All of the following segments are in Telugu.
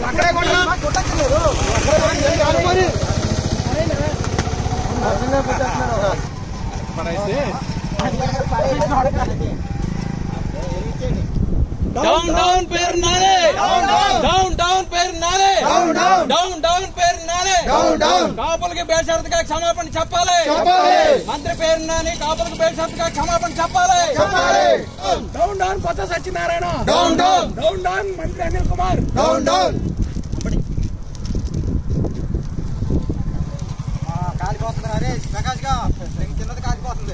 డౌన్ డౌన్ పేరు నానే డౌన్ డౌన్ పేరు నానే డౌన్ డౌన్ పేరు నానే కాపులకి బేషరతుగా క్షమాపణ చెప్పాలి మంత్రి పేరు నాని కాపులకి బేషరతుగా క్షమాపణ చెప్పాలి డౌన్ డౌన్ కొత్త Satyanarayana down down down down మంత్రి అనిల్ కుమార్ డౌన్ డౌన్ కాలిపోతుంది అరే ప్రకాష్ గా చిన్నది కాలిపోతుంది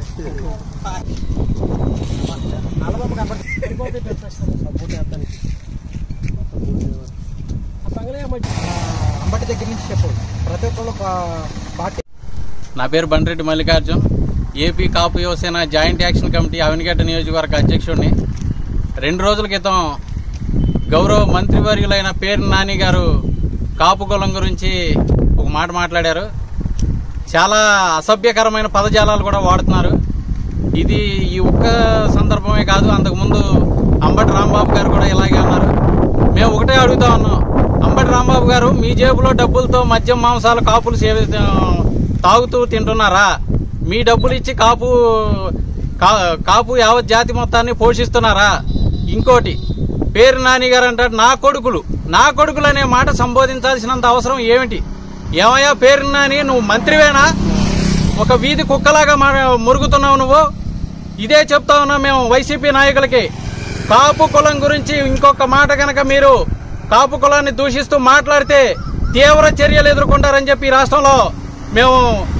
నల్లబొమ్మ కనపడుతుంది అంబటి దగ్గర నుంచి చెప్పు ప్రతి ఒక్కళ్ళు పా- పార్టీ నా పేరు Bandreddy Mallikarjun AP Kapu Yuvasena joint action committee Avanigadda నియోజకవర్గ అధ్యక్షుడిని రెండు రోజుల క్రితం గౌరవ మంత్రివర్యులైన పేరు నాని గారు కాపు కులం గురించి ఒక మాట మాట్లాడారు చాలా అసభ్యకరమైన పదజాలాలు కూడా వాడుతున్నారు ఇది ఈ ఒక్క సందర్భమే కాదు అంతకుముందు అంబటి రాంబాబు గారు కూడా ఇలాగే అన్నారు మేము ఒకటే అడుగుతా ఉన్నాం అంబటి రాంబాబు గారు మీ జేబులో డబ్బులతో మద్యం మాంసాలు కాపులు సేవ తాగుతూ తింటున్నారా మీ డబ్బులు ఇచ్చి కాపు కా- కాపు యావత్ జాతి మొత్తాన్ని పోషిస్తున్నారా ఇంకోటి పేరు నాని గారు అంటారు నా కొడుకులు నా కొడుకులు అనే మాట సంబోధించాల్సినంత అవసరం ఏమిటి ఏమయ్యా పేరు నాని నువ్వు మంత్రివేనా ఒక వీధి కుక్కలాగా మా మురుగుతున్నావు నువ్వు ఇదే చెప్తా ఉన్నాం మేము వైసీపీ నాయకులకి కాపు కులం గురించి ఇంకొక మాట కనుక మీరు కాపు కులాన్ని దూషిస్తూ మాట్లాడితే తీవ్ర చర్యలు ఎదుర్కొంటారని చెప్పి ఈ రాష్ట్రంలో మేము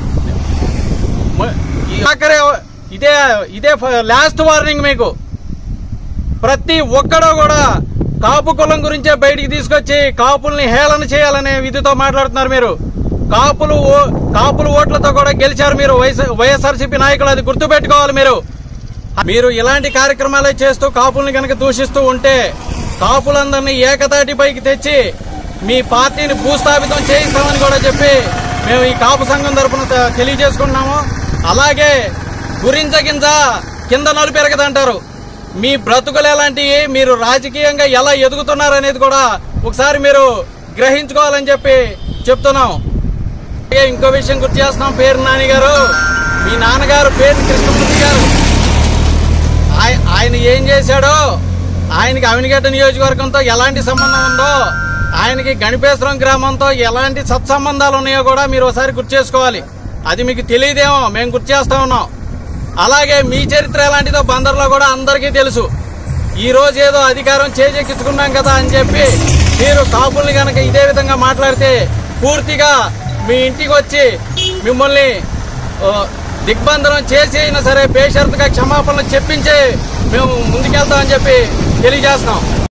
మ- ఈ ఆఖరి ఇదే ఇదే ఫ- లాస్ట్ వార్నింగ్ మీకు ప్రతి ఒక్కడో కూడా కాపు కులం గురించే బయటికి తీసుకొచ్చి కాపుల్ని హేళన చేయాలనే విధితో మాట్లాడుతున్నారు మీరు కాపులు ఓ- కాపులు ఓట్లతో కూడా గెలిచారు మీరు వైఎస్- వైఎస్ఆర్సీపీ నాయకులు అది గుర్తుపెట్టుకోవాలి మీరు మీరు ఇలాంటి కార్యక్రమాలే చేస్తూ కాపుల్ని కనుక దూషిస్తూ ఉంటే కాపులందరినీ ఏకతాటిపైకి తెచ్చి మీ పార్టీని భూస్థాపితం చేయిస్తామని కూడా చెప్పి మేము ఈ కాపు సంఘం తరపున త- తెలియజేసుకుంటున్నాము అలాగే గురించ గింజ కింద నలు పెరగదంటారు మీ బ్రతుకులు ఎలాంటివి మీరు రాజకీయంగా ఎలా ఎదుగుతున్నారు అనేది కూడా ఒకసారి మీరు గ్రహించుకోవాలని చెప్పి చెప్తున్నాం అలాగే ఇంకో విషయం గుర్తు చేస్తున్నాం పేరు నాని గారు మీ నాన్నగారు పేరు కృష్ణమూర్తి గారు ఆయ- ఆయన ఏం చేశాడో ఆయనకి అవినిగడ్డ నియోజకవర్గంతో ఎలాంటి సంబంధం ఉందో ఆయనకి గణపేశ్వరం గ్రామంతో ఎలాంటి సత్సంబంధాలు ఉన్నాయో కూడా మీరు ఒకసారి గుర్తు చేసుకోవాలి అది మీకు తెలియదేమో మేము గుర్తు చేస్తా ఉన్నాం అలాగే మీ చరిత్ర ఎలాంటిదో బందర్లో కూడా అందరికీ తెలుసు ఈ రోజు ఏదో అధికారం చేజెక్కించుకున్నాం కదా అని చెప్పి మీరు కాపుల్ని కనుక ఇదే విధంగా మాట్లాడితే పూర్తిగా మీ ఇంటికి వచ్చి మిమ్మల్ని ఓ, దిగ్బంధనం చేసి అయినా సరే బేషరతుగా క్షమాపణలు చెప్పించి మేము ముందుకెళ్తామని చెప్పి తెలియజేస్తున్నాం